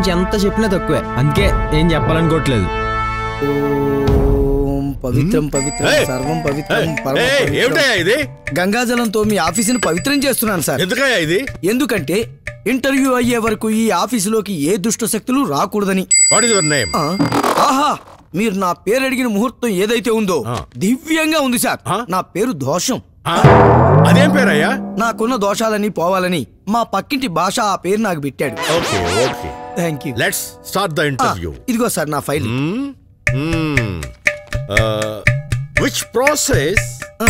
గురించి ఎంత చెప్పినా తక్కువే అందుకే ఏం చెప్పాలనుకోవట్లేదు ఓం పవిత్రం పవిత్రం ఏయ్! సర్వం పవిత్రం పరమ ఏయ్, పవిత్రం. ఏమిటయ్యా ఇది గంగాజలంతో మీ ఆఫీసుని పవిత్రం చేస్తున్నాను సార్ ఎందుకయ్యా ఇది ఎందుకంటే ఇంటర్వ్యూ అయ్యే వరకు ఈ ఆఫీసులోకి ఏ దుష్ట శక్తులు రాకూడదని వాట్ ఇస్ యువర్ నేమ్ ఆ, ఆహా మీరు నా పేరు అడిగిన ముహూర్తం ఏదైతే ఉందో ఆ. దివ్యంగా ఉంది సార్ ఆ? నా పేరు దోషం అదేం పేరయ్యా నాకున్న దోషాలని పోవాలని మా పక్కింటి భాష ఆ పేరు నాకు పెట్టాడు okay okay thank you let's start the interview ఇదిగో సార్ నా ఫైల్ విచ్ ప్రాసెస్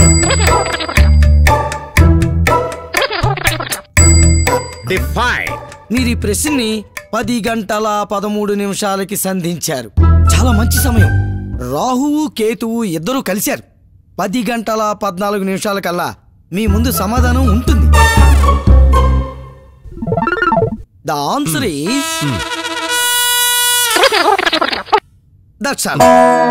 డిఫైన్ మీరు ఈ ప్రశ్నని పది గంటల పదమూడు నిమిషాలకి సంధించారు చాలా మంచి సమయం రాహువు కేతువు ఇద్దరూ కలిశారు పది గంటల పద్నాలుగు నిమిషాల కల్లా మీ ముందు సమాధానం ఉంటుంది the answer is that's all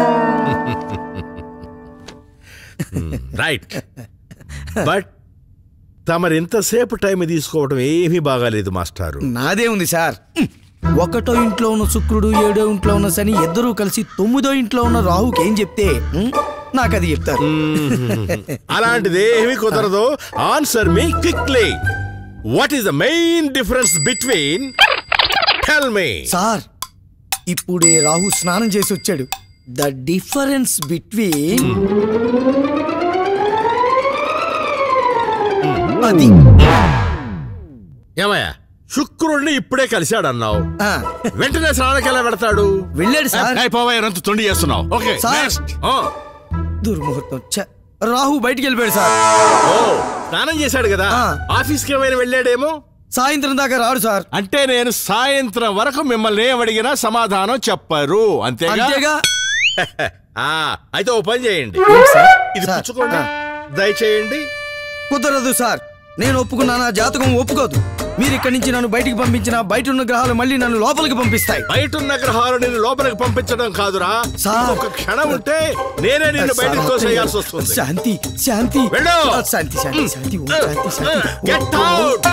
right but తమరు ఇంతసేపు టైం తీసుకోవడం ఏమీ బాగాలేదు మాస్టారు నాదే ఉంది సార్ హ్మ్. ఒకటో ఇంట్లో ఉన్న శుక్రుడు ఏడో ఇంట్లో ఉన్న శని ఇద్దరూ కలిసి తొమ్మిదో ఇంట్లో ఉన్న రాహుకి ఏం చెప్తే హ్మ్, నాకు అది చెప్తారు అలాంటిది ఏమీ కుదరదు answer me quickly what is the main difference between tell me sir ఇప్పుడే రాహు స్నానం చేసి వచ్చాడు ద డిఫరెన్స్ బిట్వీన్ అది ఏమయ్యా శుక్రుడిని ఇప్పుడే కలిశాడన్నావు ఆ, వెంటనే స్నానకి ఎలా పెడతాడు వెళ్ళాడు సార్ పోవా ఎంత తొండి చేస్తున్నావు ఓకే సార్. దుర్ముహూర్తం ఛ, రాహు బయటికి వెళ్ళిపోయాడు సార్ ఓ స్నానం చేశాడు కదా ఆ. ఆఫీస్కి ఏమైనా వెళ్ళాడేమో సాయంత్రం దాకా రాడు సార్ అంటే నేను సాయంత్రం వరకు మిమ్మల్ని ఏమడిగినా సమాధానం చెప్పరు అంతేగా అంతేగా ఆ, అయితే ఓ పని చేయండి సార్? ఇది సార్, పుచ్చుకోండి ఆ. దయచేయండి కుదరదు సార్ నేను ఒప్పుకున్నా నా జాతకం ఒప్పుకోదు మీరు ఇక్కడి నుంచి నన్ను బయటికి పంపించిన బయట ఉన్న గ్రహాలు మళ్ళీ నన్ను లోపలికి పంపిస్తాయి బయట ఉన్న గ్రహాలు నిన్ను లోపలికి పంపించడం కాదురా సార్. ఒక క్షణం ఉంటే నేనే నిన్ను బయటకు తోసేయాల్సి వస్తుంది శాంతి శాంతి వెళ్ళు. ఆ, శాంతి శాంతి శాంతి ఓం శాంతి శాంతి గెట్ అవుట్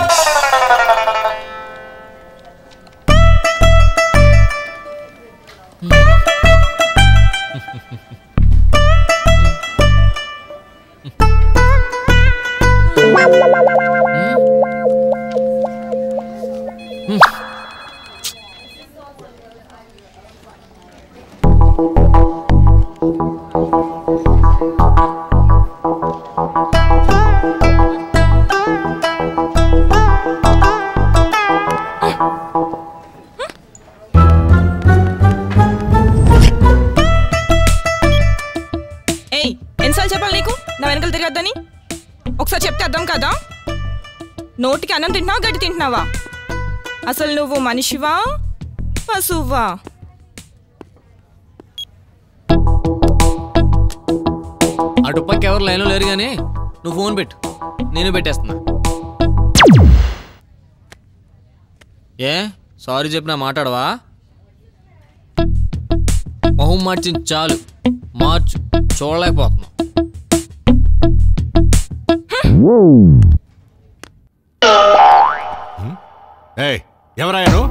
ఏయ్ ఎన్నిసార్లు చెప్పాలి నీకు నా వెనకాల తిరగద్దని ఒకసారి చెప్తే అర్థం కదా నోటికి అన్నం తింటున్నావా గడ్డి తింటున్నావా అసలు నువ్వు మనిషివా పశువా అటు పక్క ఎవరు లైన్లో లేరు కానీ నువ్వు ఫోన్ పెట్టు నేను పెట్టేస్తున్నా ఏ సారీ చెప్పినా మాట్లాడవా మొహం మార్చింది చాలు మార్చు చూడలేకపోతున్నాం ఏయ్ ఎవరాయను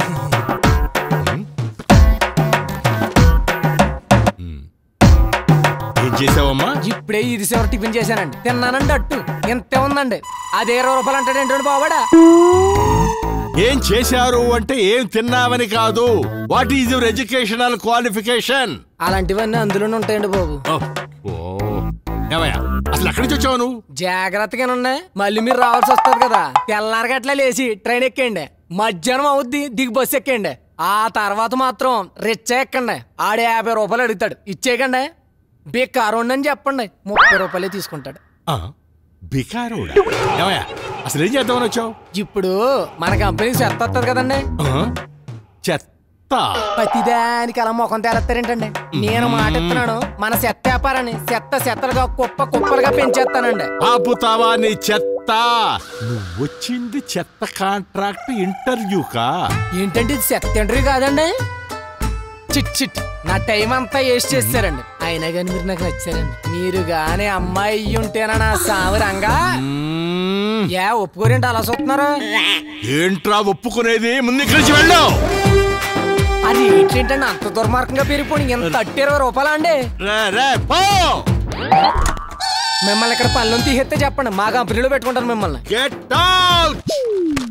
ఏం చేసావమ్మా ఇప్పుడే ఇది సేవ టిఫిన్ చేశానండి తిన్నానండి అట్టు ఇంతే ఉందండి అది ఇరవై రూపాయలు అంటాడేంటండి బావాడా ఏం చేశారు అంటే ఏం తిన్నావని కాదు what is your educational qualification అలాంటివన్నీ అందులోనే ఉంటాయండి బాబు ఏమయ్యా అసలు ఎక్కడి నుంచి వచ్చావు నువ్వు జాగ్రత్తగానండి మళ్ళీ మీరు రావాల్సి వస్తుంది కదా తెల్లారగట్లా లేచి ట్రైన్ ఎక్కండి మధ్యాహ్నం అవుద్ది దిగి బస్సు ఎక్కండి ఆ తర్వాత మాత్రం రిచ్ ఎక్కండి ఆడే యాభై రూపాయలు అడుగుతాడు ఇచ్చేయకండి బేకారు అని చెప్పండి ముప్పై రూపాయలే తీసుకుంటాడు ఆ, బికారోడా ఏమయ్యా అసలు ఏం చేద్దామని వచ్చావు ఇప్పుడు మన కంపెనీకి చెత్త వస్తుంది కదండి ఆ? చెత్త ప్రతిదానికి అలా ముఖం తేలెత్తారేంటండి నేను మాట ఇస్తున్నాను మన చెత్త వ్యాపారాన్ని చెత్త చెత్తలుగా కుప్ప కుప్పలుగా పెంచేస్తానండి ఆపుతావా నీ చెత్త నువ్వు వచ్చింది చెత్త కాంట్రాక్ట్ ఇంటర్వ్యూకా ఏంటంటే ఇది చెత్త ఇంటర్వ్యూ కాదండి చిట్ చిట్ నా టైం అంతా వేస్ట్ చేస్తారండి అయినా కానీ మీరు నాకు నచ్చారండి మీరు గానీ అమ్మాయి అయ్యి ఉంటేనా నా సావరంగా మ్మ్. ఏ ఒప్పుకోరేంటి అలా చూస్తున్నారు ఏంట్రా ఒప్పుకునేది ముందు ఇక్కడి నుంచి వెళ్ళు ఆ రేట్లు ఏంటండి అంత దుర్మార్గంగా పెరిగిపోయి ఎంత థర్టీ ఇరవై రూపాయలా అండి రే రే పో మిమ్మల్ని ఇక్కడ పనులను తీసేస్తే చెప్పండి మా కంపెనీలో పెట్టుకుంటాను మిమ్మల్ని గెట్ అవుట్